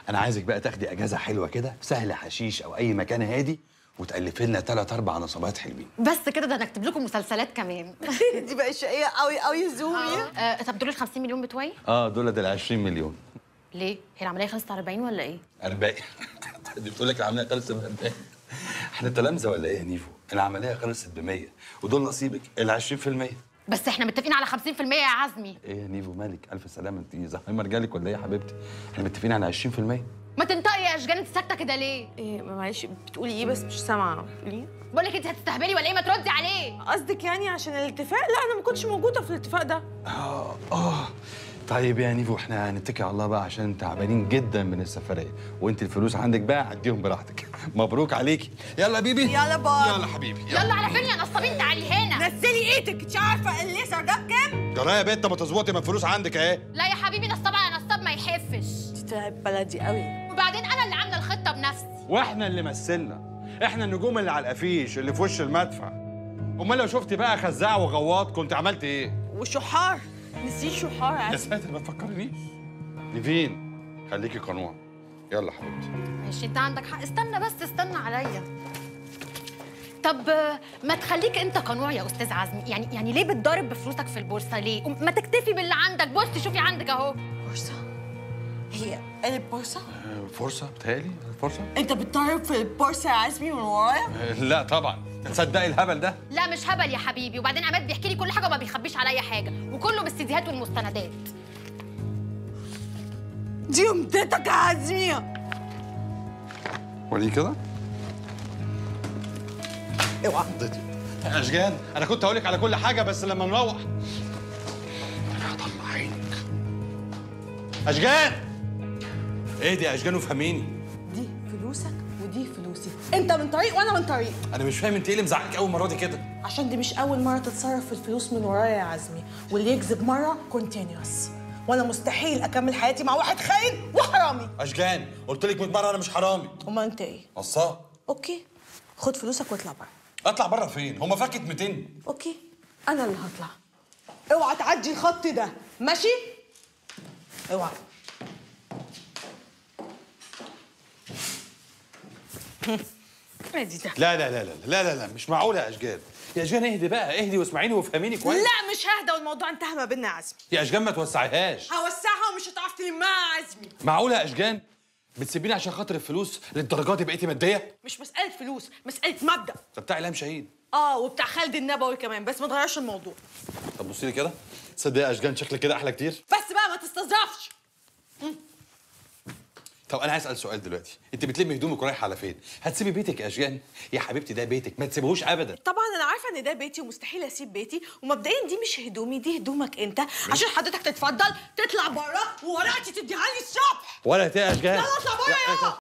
انا عايزك بقى تاخدي اجازه حلوه كده في سهل حشيش او اي مكان هادي وتالفي لنا ثلاث اربع نصابات حلوين بس كده ده انا اكتب لكم مسلسلات كمان دي بقى شقيه قوي قوي زومي آه، طب دول ال 50 مليون بتوعي اه دول دول 20 مليون ليه هي العمليه خلصت على 40 ولا ايه 40 دي بتقول لك العمليه خلصت ب 40 احنا تلامذه ولا ايه يا نيفو العمليه خلصت ب 100 ودول نصيبك ال 20% بس احنا متفقين على 50% يا عزمي ايه يا نيفو مالك الف سلامه انت زهايمر جالك ولا ايه يا حبيبتي احنا متفقين على 20% ما تنطقي يا اشجان انت ساكته كده ليه ايه معلش بتقولي ايه بس مش سامعه بتقولي بقول لك انت هتستهبلي ولا ايه ما تردي عليه قصدك يعني عشان الاتفاق لا انا ما كنتش موجوده في الاتفاق ده اه اه طيب يا نيفو احنا هنتكل على الله بقى عشان تعبانين جدا من السفريه وانت الفلوس عندك بقى عديهم براحتك مبروك عليكي يلا بيبي يلا باي. يلا حبيبي يلا على فين يا نصابين تعالي هنا نزلي ايدك انت عارفه الليزر ده بكام؟ جرايه يا بنت ما تظبطي ما الفلوس عندك اهي لا يا حبيبي نصاب على نصاب ما يحفش دي طلعت بلدي قوي وبعدين انا اللي عامله الخطه بنفسي واحنا اللي مثلنا احنا النجوم اللي على الافيش اللي في وش المدفع امال لو شفت بقى خزاع وغواط كنت عملت ايه وشحار نسيت شحار يا عادي ساتر ما تفكرنيش نيفين خليكي قنوع يلا حبيبتي ماشي انت عندك حق استنى بس استنى عليا طب آه، ما تخليك انت قنوع يا استاذ عزمي يعني يعني ليه بتضارب بفلوسك في البورصه ليه ما تكتفي باللي عندك بصي شوفي عندك اهو بورصه هي قلب بورصه؟ آه، فرصه بتهيألي فرصه انت بتضرب في البورصه يا عزمي من ورايا؟ آه، لا طبعا تصدقي الهبل ده لا مش هبل يا حبيبي وبعدين عماد بيحكي لي كل حاجه وما بيخبيش عليا حاجه وكله بالسيديهات والمستندات دي امتتك يا عزمي وريني كده اوعى يا اشجان انا كنت هقول لك على كل حاجه بس لما نروح انا هطلع عينك اشجان ايه دي يا اشجان وفهميني دي فلوسك ودي فلوسي انت من طريق وانا من طريق انا مش فاهم انت ايه اللي مزعلك اول مره دي كده عشان دي مش اول مره تتصرف في الفلوس من ورايا يا عزمي واللي يكذب مره كونتينيوس وانا مستحيل اكمل حياتي مع واحد خاين وحرامي اشجان قلت لك 100 مره انا مش حرامي امال انت ايه قصاب اوكي خد فلوسك واطلع بره اطلع بره فين هما فكت 200 اوكي انا اللي هطلع اوعى تعدي الخط ده ماشي اوعى ادي ده لا لا لا لا لا لا لا مش معقوله يا اشجان يا اشجان اهدي بقى اهدي واسمعيني وافهميني كويس لا مش ههدى والموضوع انتهى ما بيننا يا عزمي يا اشجان ما توسعيهاش هوسعها ومش هتعرف تلمها يا عزمي معقوله يا اشجان بتسيبيني عشان خاطر الفلوس للدرجه دي بقيتي ماديه مش مسألة فلوس مسألة مبدأ ده بتاع إلهام شاهين اه وبتاع خالد النبوي كمان بس ما تغيرش الموضوع طب بصي لي كده تصدق يا اشجان شكلك كده احلى كتير بس بقى ما تستظرفش طب انا عايز اسال سؤال دلوقتي انت بتلمي هدومك ورايحه على فين هتسيبي بيتك يا اشجان يا حبيبتي ده بيتك ما تسيبهوش ابدا طبعا انا عارفه ان ده بيتي ومستحيل اسيب بيتي ومبدئيا دي مش هدومي دي هدومك انت عشان حضرتك تتفضل تطلع بره وورقتي تديها لي الصبح ولا يا اشجان يلا اطلع بره يا- يلا